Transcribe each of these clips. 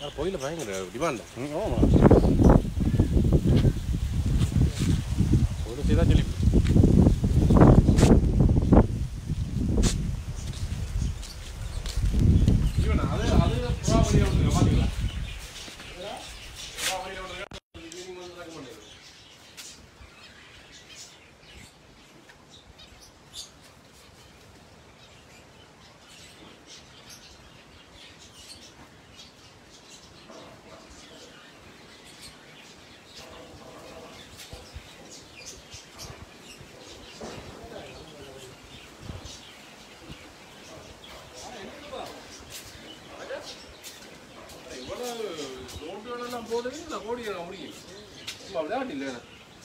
கோயிலில் பயங்கர டிமாண்ட் ம் ஆமா ஒரு செய்தா சொல்லி அது அது புறா வழியாக விட்டுருங்க பார்த்தீங்களா புறா வழியாக விட்டுருங்க ஈவினிங் வந்து ரெக்கமெண்ட் பண்ணுங்க இவ்வளவு நோட்டுகளெல்லாம் போடுறது நான் கோடி முடியும் சும்மா விளையாட்டு இல்லை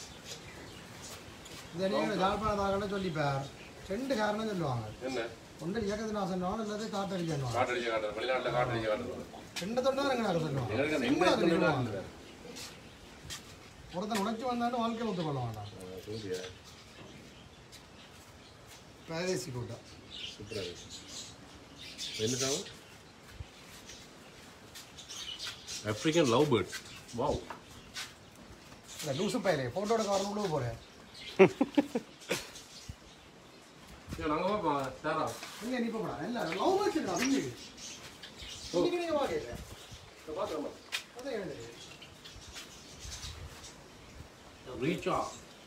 இந்த நீங்கள் யாழ்ப்பாணத்தாகன்னு சொல்லிப்பார் ரெண்டு காரணம் சொல்லுவாங்க என்ன ஒன்று இயக்கத்தினாசன் இல்லாத காட்டடிக்கணும் காட்டடிக்க காட்டுறது வெளிநாட்டில் காட்டடிக்க காட்டுறது ரெண்டு தொண்டு எங்கனாக்க சொல்லுவாங்க எங்களுக்கு அந்த சிம்பிளா இன்வெஸ்ட்மெண்ட் சொல்லிடுவாங்க இல்லை ஒருத்தன் உழைச்சி வந்தாலும் வாழ்க்கையில் ஒத்துக்கொள்ள வேண்டாம் சூப்பரா பிரதேசி கூட்டம் சூப்பராக என்னக்காக ஆப்பிரிக்கன் லவ் பேர்ட் வாவ் இந்த லூசு பயிலே ஃபோட்டோட கவர் உள்ள போகிறேன் நாங்கள் பாப்பா சாரா நீங்கள் நீ போடா இல்லை லவ் பேர்ட்ஸ் இருக்கா அவங்க இன்னைக்கு நீங்கள் வாங்க பார்த்துக்கமா அதான் எழுது ரீச்சா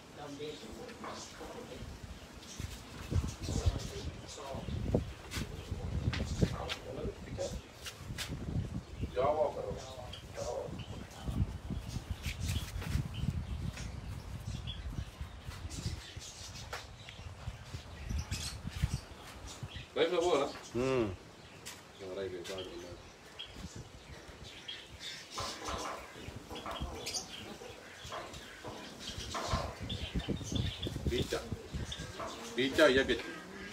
ஜாவா லைஃப்ல போகலாம் ம் ரைட் பார்க்கலாம் பீச்சா பீச்சா இயக்கச்சி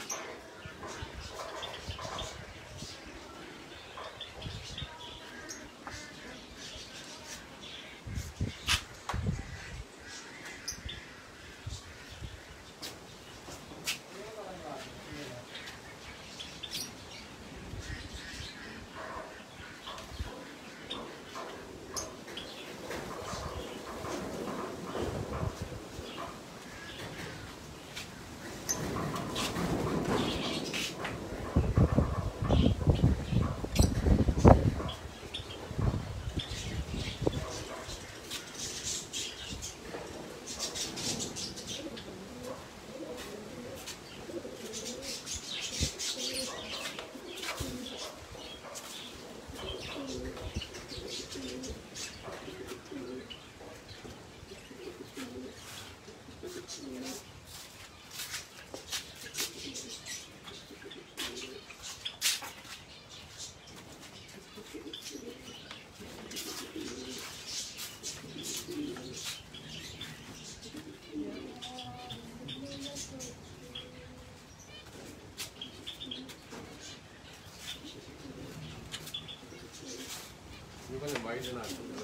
இது கொஞ்சம் வைடனா இருக்குது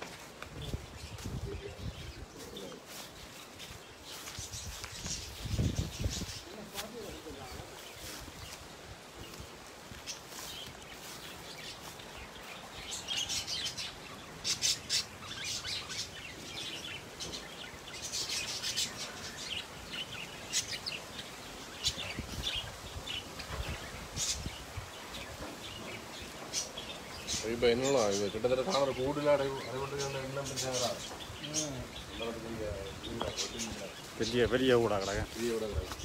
இப்போ என்னன்னா இது கிட்டத்தட்ட காணற கூடுதல் அடை அடைபட்டு என்ன பிரச்சனை பெரிய பெரிய கூட கிடக்க இதோட கிடையாது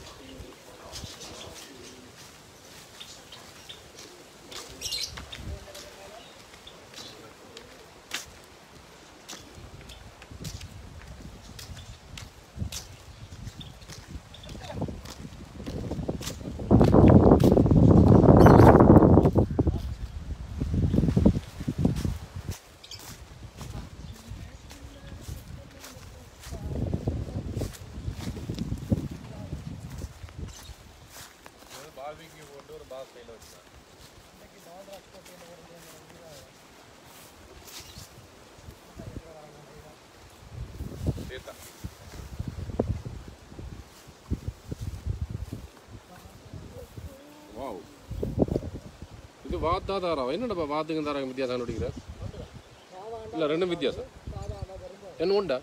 பார்பிக்யூ போட்டு ஒரு பாஸ் கையில் வச்சுருக்கேன் சேர்த்தா வாவ் இது வாத்தா தாரா என்னடா வாத்துக்கு தாராங்க வித்தியாசம் கண்டுபிடிக்கிற இல்லை ரெண்டும் வித்தியாசம் என்ன உண்டா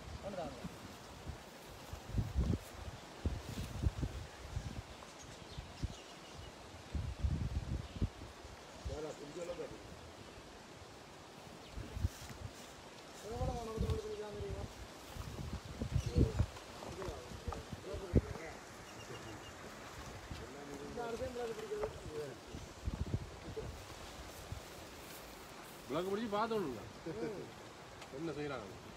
விளக்கு பிடிச்சி பார்த்தோம்ல என்ன செய்கிறாங்க